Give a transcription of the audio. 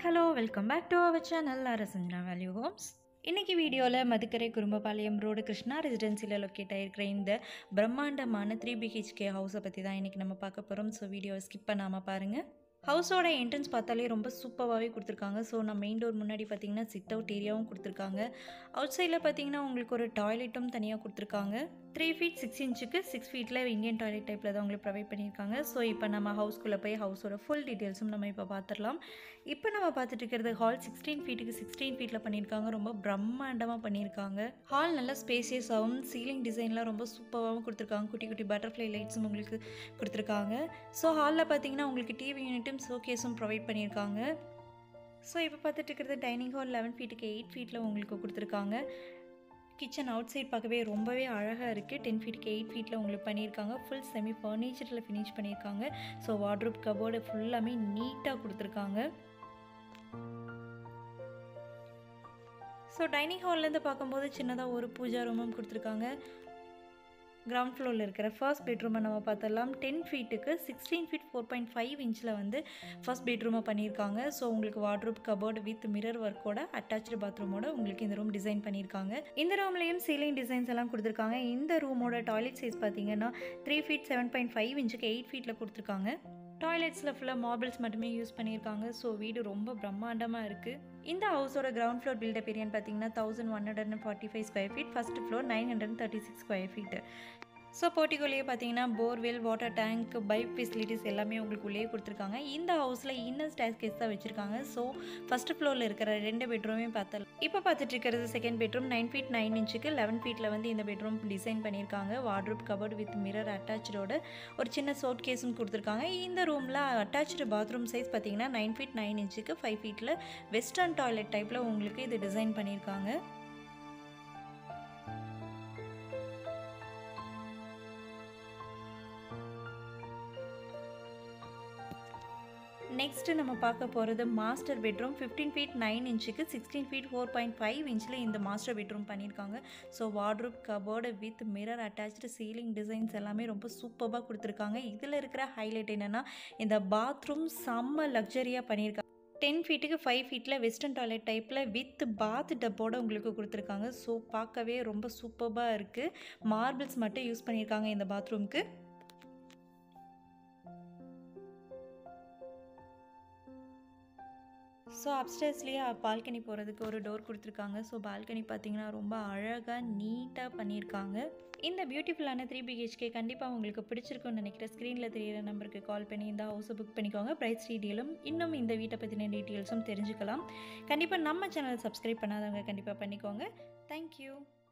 hello welcome back to our channel Arasandra Value Homes இன்னைக்கு வீடியோவில் Madukkarai Kurumbapalayam road Krishna ரெசிடென்சியில் லொக்கேட் ஆகிருக்கிற இந்த பிரம்மாண்டமான த்ரீ பிஹெச்கே ஹவுஸை பற்றி தான் இன்றைக்கி நம்ம பார்க்க போகிறோம் ஸோ வீடியோவை ஸ்கிப் பண்ணாமல் பாருங்கள் ஹவுஸோட என்ட்ரன்ஸ் பார்த்தாலே ரொம்ப சூப்பராகவே கொடுத்துருக்காங்க ஸோ நான் மெயின் டோர் முன்னாடி பார்த்தீங்கன்னா சிட் அவுட் ஏரியாவும் கொடுத்துருக்காங்க அவுட் சைடில் பார்த்தீங்கன்னா உங்களுக்கு ஒரு டாய்லெட்டும் தனியாக கொடுத்துருக்காங்க த்ரீ ஃபீட் சிக்ஸ் இன்ச்சுக்கு சிக்ஸ் ஃபீட்டில் இந்தியன் டாய்லெட் டைப்பில் தான் உங்களுக்கு ப்ரொவைட் பண்ணியிருக்காங்க ஸோ இப்போ நம்ம ஹவுஸ்க்குள்ளே போய் ஹவுஸோட ஃபுல் டீட்டெயில்ஸும் நம்ம இப்போ பார்த்துடலாம் இப்போ நம்ம பார்த்துட்டு இருக்கிறது ஹால் சிக்ஸ்டீன் ஃபீட்டுக்கு சிக்ஸ்டீன் ஃபீட்டில் பண்ணியிருக்காங்க ரொம்ப பிரம்மாண்டமாக பண்ணியிருக்காங்க ஹால் நல்லா ஸ்பேசியஸாகவும் சீலிங் டிசைன்லாம் ரொம்ப சூப்பராகவும் கொடுத்துருக்காங்க குட்டி குட்டி பட்டர்ஃப்ளை லைட்ஸும் உங்களுக்கு கொடுத்துருக்காங்க ஸோ ஹாலில் பார்த்தீங்கன்னா உங்களுக்கு டிவி யூனிட்டும் ஷோகேஸும் ப்ரொவைட் பண்ணியிருக்காங்க ஸோ இப்போ பார்த்துட்டு இருக்கிறது டைனிங் ஹால் லெவன் ஃபீட்டுக்கு எயிட் ஃபீட்டில் உங்களுக்கு கொடுத்துருக்காங்க கிச்சன் அவுட் சைட் பார்க்கவே ரொம்பவே அழகாக இருக்குது டென் ஃபீட்டுக்கு எயிட் ஃபீட்டில் உங்களுக்கு பண்ணியிருக்காங்க ஃபுல் செமி ஃபர்னிச்சரில் ஃபினிஷ் பண்ணியிருக்காங்க ஸோ வார்ட்ரூப் கபோர்டு ஃபுல்லாமே நீட்டாக கொடுத்துருக்காங்க ஸோ டைனிங் ஹால்லேருந்து பார்க்கும்போது சின்னதாக ஒரு பூஜா ரூமும் கொடுத்துருக்காங்க கிரவுண்ட் ஃப்ளோரில் இருக்கிற ஃபர்ஸ்ட் பெட்ரூமை நம்ம பார்த்துடலாம் டென் ஃபீட்டுக்கு sixteen feet four point five இன்ச்சில் வந்து ஃபர்ஸ்ட் பெட்ரூமை பண்ணியிருக்காங்க ஸோ உங்களுக்கு வார்ட்ரூப் கபோர்டு வித் மிரர் ஒர்க்கோட அட்டாச்சு பாத்ரூமோட உங்களுக்கு இந்த ரூம் டிசைன் பண்ணியிருக்காங்க இந்த ரூம்லேயும் சீலிங் டிசைன்ஸ் எல்லாம் கொடுத்துருக்காங்க இந்த ரூமோட டாய்லெட் சைஸ் பார்த்தீங்கன்னா three feet seven point five இன்ச்சுக்கு எயிட் ஃபீட்டில் கொடுத்துருக்காங்க டாய்லெட்ஸில் ஃபுல்லாக மார்பிள்ஸ் மட்டுமே யூஸ் பண்ணியிருக்காங்க ஸோ வீடு ரொம்ப பிரம்மாண்டமாக இருக்குது இந்த ஹவுஸோட கிரவுண்ட் ஃப்ளோர் பில்டப் ஏரியான்னு பார்த்தீங்கன்னா thousand one hundred and forty five square feet first floor nine hundred thirty six square feet so போர்ட்டிகோலேயே பார்த்தீங்கன்னா borewell water tank pipe facilities எல்லாமே உங்களுக்கு உள்ளே கொடுத்துருக்காங்க இந்த ஹவுஸில் இன்னர் ஸ்டேஸ் கேஸ் தான் வச்சுருக்காங்க ஸோ ஃபஸ்ட் ஃப்ளோரில் இருக்கிற ரெண்டு பெட்ரூமே பார்த்தலாம் இப்போ பார்த்துட்டு இருக்கிறது second bedroom nine feet nine இன்ச்சுக்கு லெவன் ஃபீட்டில் வந்து இந்த பெட்ரூம் டிசைன் பண்ணியிருக்காங்க வார்ட்ரூப் கபர்ட் வித் மிரர் அட்டாச்சோட ஒரு சின்ன சோட் கேஸும் கொடுத்துருக்காங்க இந்த ரூமில் அட்டாச்சு பாத்ரூம் சைஸ் பார்த்தீங்கன்னா நைன் ஃபீட் நைன் இன்ச்சுக்கு ஃபைவ் ஃபீட்டில் வெஸ்டர்ன் டாய்லெட் டைப்பில் உங்களுக்கு இது டிசைன் பண்ணியிருக்காங்க நெக்ஸ்ட்டு நம்ம பார்க்க போகிறது master bedroom fifteen feet nine இன்ச்சுக்கு sixteen feet four point five இன்ச்சில் இந்த மாஸ்டர் பெட்ரூம் பண்ணியிருக்காங்க so wardrobe cupboard with mirror attach ceiling designs எல்லாமே ரொம்ப சூப்பராக கொடுத்துருக்காங்க இதில் இருக்கிற ஹைலைட் என்னென்னா இந்த பாத்ரூம் செம்ம லக்ஸரியாக பண்ணியிருக்காங்க டென் ஃபீட்டுக்கு ஃபைவ் ஃபீட்டில் வெஸ்டர்ன் டாய்லெட் டைப்பில் வித் பாத் டப்போட உங்களுக்கு கொடுத்துருக்காங்க ஸோ பார்க்கவே ரொம்ப சூப்பராக இருக்குது மார்பிள்ஸ் மட்டும் யூஸ் பண்ணியிருக்காங்க இந்த பாத்ரூம்க்கு ஸோ அப்ஸ்டேர்ஸ்லேயே பால்கனி போகிறதுக்கு ஒரு டோர் கொடுத்துருக்காங்க ஸோ பால்கனி பார்த்தீங்கன்னா ரொம்ப அழகாக நீட்டாக பண்ணியிருக்காங்க இந்த பியூட்டிஃபுல்லான த்ரீ பிஹெச்கே கண்டிப்பாக உங்களுக்கு பிடிச்சிருக்கும்னு நினைக்கிற ஸ்க்ரீனில் தெரியிற நம்பருக்கு கால் பண்ணி இந்த ஹவுஸை புக் பண்ணிக்கோங்க ப்ரைஸ் டீட்டெயிலும் இன்னும் இந்த வீட்டை பற்றின டீட்டெயில்ஸும் தெரிஞ்சுக்கலாம் கண்டிப்பாக நம்ம சேனலை சப்ஸ்கிரைப் பண்ணாதவங்க கண்டிப்பாக பண்ணிக்கோங்க தேங்க்யூ